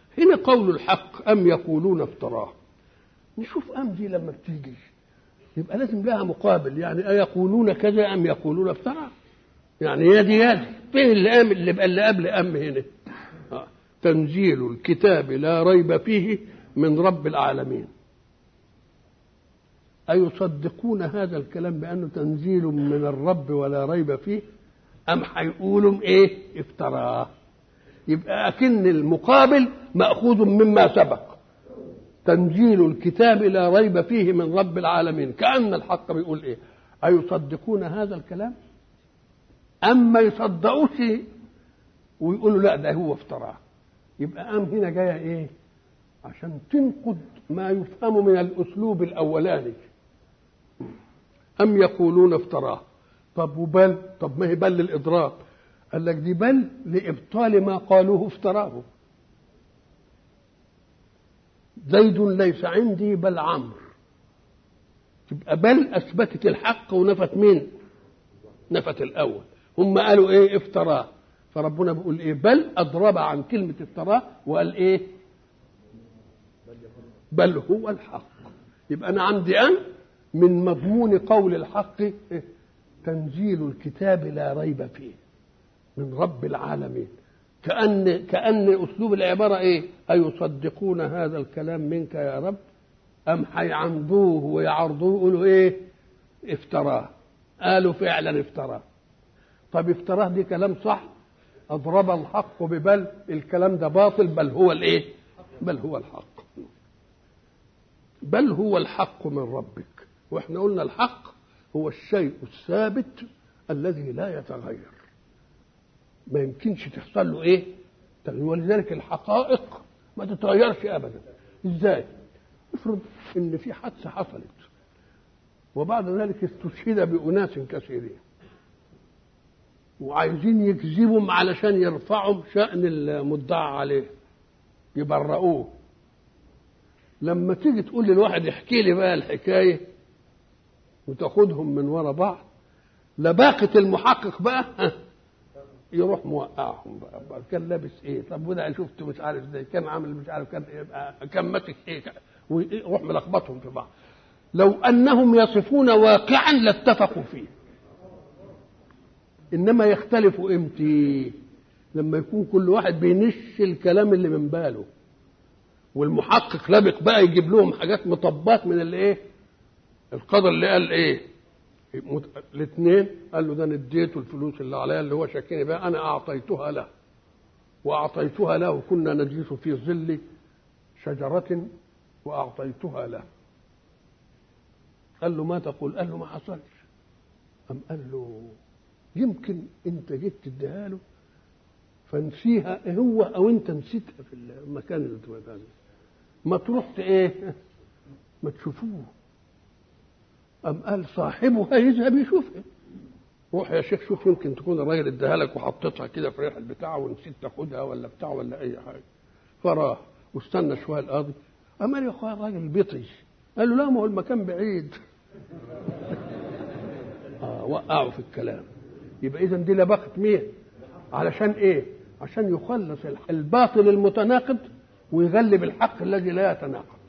هنا قول الحق أم يقولون افتراه نشوف أم دي لما بتيجي يبقى لازم لها مقابل يعني أيقولون كذا أم يقولون افتراه يعني يا دي يا دي فين اللي أم اللي بقى اللي قبل أم هنا آه. تنزيل الكتاب لا ريب فيه من رب العالمين أيصدقون هذا الكلام بأنه تنزيل من الرب ولا ريب فيه أم هيقولوا إيه افتراه يبقى أكن المقابل مأخوذ مما سبق تنزيل الكتاب لا ريب فيه من رب العالمين كأن الحق بيقول إيه أيصدقون هذا الكلام أم ما يصدقوش ويقولوا لا ده هو افتراه يبقى أم هنا جاية إيه عشان تنقض ما يفهم من الأسلوب الأولاني أم يقولون افتراه طب وبل طب ما هي بل للإضراب قال لك دي بل لإبطال ما قالوه افتراه زيد ليس عندي بل عمرو تبقى بل أثبتت الحق ونفت مين نفت الأول هم قالوا إيه افتراه فربنا بيقول إيه بل أضرب عن كلمة افتراه وقال إيه بل هو الحق يبقى أنا عندي أن من مضمون قول الحق إيه؟ تنزيل الكتاب لا ريب فيه من رب العالمين كأن كأن أسلوب العبارة إيه؟ أيصدقون هذا الكلام منك يا رب أم هيعندوه ويعرضوه يقولوا إيه؟ افتراه قالوا فعلا افتراه طب افتراه دي كلام صح أضرب الحق ببل الكلام ده باطل بل هو الإيه؟ بل هو الحق بل هو الحق من ربك واحنا قلنا الحق هو الشيء الثابت الذي لا يتغير ما يمكنش تحصل له ايه تغيير ولذلك الحقائق ما تتغيرش ابدا ازاي افرض ان في حادثه حصلت وبعد ذلك استشهد باناس كثيرين وعايزين يكذبهم علشان يرفعوا شأن المدعى عليه يبرؤوه لما تيجي تقول للواحد احكي لي بقى الحكايه وتاخدهم من ورا بعض لباقة المحقق بقى يروح موقعهم بقى, بقى كان لابس ايه طب وده شفته مش عارف ازاي كان عامل مش عارف كان إيه كان ماسك ايه ويروح ملخبطهم في بعض لو انهم يصفون واقعا لاتفقوا فيه انما يختلفوا امتى لما يكون كل واحد بينش الكلام اللي من باله والمحقق لابق بقى يجيب لهم حاجات مطبات من اللي ايه القدر اللي قال ايه الاثنين قال له ده انا اديته الفلوس اللي عليا اللي هو شاكيني بقى انا اعطيتها له واعطيتها له وكنا نجلس في ظل شجره واعطيتها له قال له ما تقول قال له ما حصلش أم قال له يمكن انت جيت تديها له فنسيها هو او انت نسيتها في المكان اللي تبقى ما تروح ايه ما تشوفوه أم قال صاحبها يذهب يشوفها روح يا شيخ شوف يمكن تكون الراجل اداها لك وحطيتها كده في ريح البتاع ونسيت تاخدها ولا بتاع ولا اي حاجه فراه واستنى شويه القاضي أما يا اخويا الراجل بيطي قال له لا ما هو المكان بعيد آه وقعوا في الكلام يبقى اذا دي لبخت مين علشان ايه عشان يخلص الباطل المتناقض ويغلب الحق الذي لا يتناقض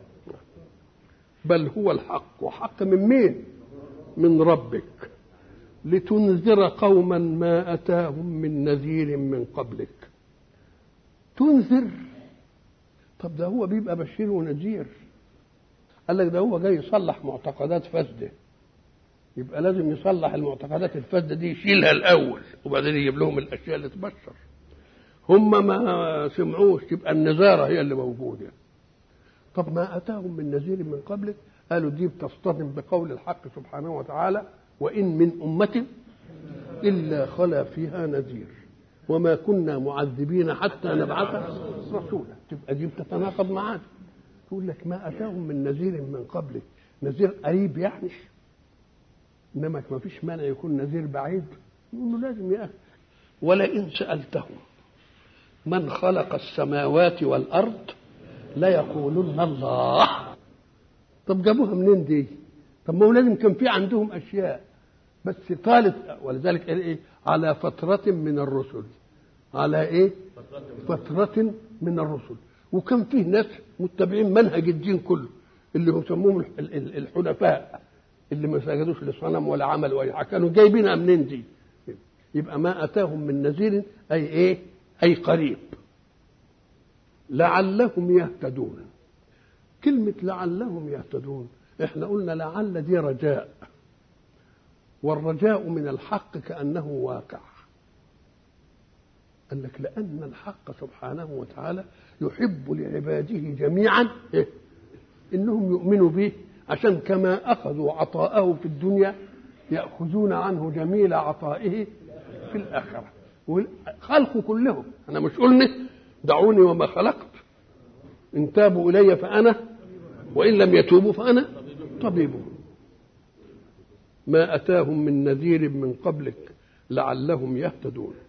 بل هو الحق وحق من مين من ربك لتنذر قوما ما اتاهم من نذير من قبلك تنذر طب ده هو بيبقى بشير ونذير قال لك ده هو جاي يصلح معتقدات فاسده يبقى لازم يصلح المعتقدات الفاسده دي يشيلها الاول وبعدين يجيب لهم الاشياء اللي تبشر هم ما سمعوش تبقى النزاره هي اللي موجوده طب ما اتاهم من نذير من قبلك قالوا دي بتصطدم بقول الحق سبحانه وتعالى وان من امه الا خلا فيها نذير وما كنا معذبين حتى نبعث رسولا تبقى دي بتتناقض معانا تقول لك ما اتاهم من نذير من قبلك نذير قريب يعني انما ما فيش مانع يكون نذير بعيد يقول له لازم يا اخي ولئن سالتهم من خلق السماوات والارض ليقولن الله طب جابوها منين دي طب ما هو لازم كان في عندهم اشياء بس طالت ولذلك قال ايه على فترة من الرسل على ايه فترة من الرسل وكان فيه ناس متبعين منهج الدين كله اللي هم يسموهم الحنفاء اللي ما سجدوش لصنم ولا عملوا اي حاجه كانوا جايبينها منين دي يبقى ما اتاهم من نذير اي ايه اي قريب لعلهم يهتدون كلمة لعلهم يهتدون احنا قلنا لعل دي رجاء والرجاء من الحق كأنه واقع قال لك لأن الحق سبحانه وتعالى يحب لعباده جميعا إيه؟ إنهم يؤمنوا به عشان كما أخذوا عطاءه في الدنيا يأخذون عنه جميل عطائه في الآخرة خلقوا كلهم أنا مش قلنا دعوني وما خلقت إن تابوا إلي فأنا وإن لم يتوبوا فأنا طبيبهم ما أتاهم من نذير من قبلك لعلهم يهتدون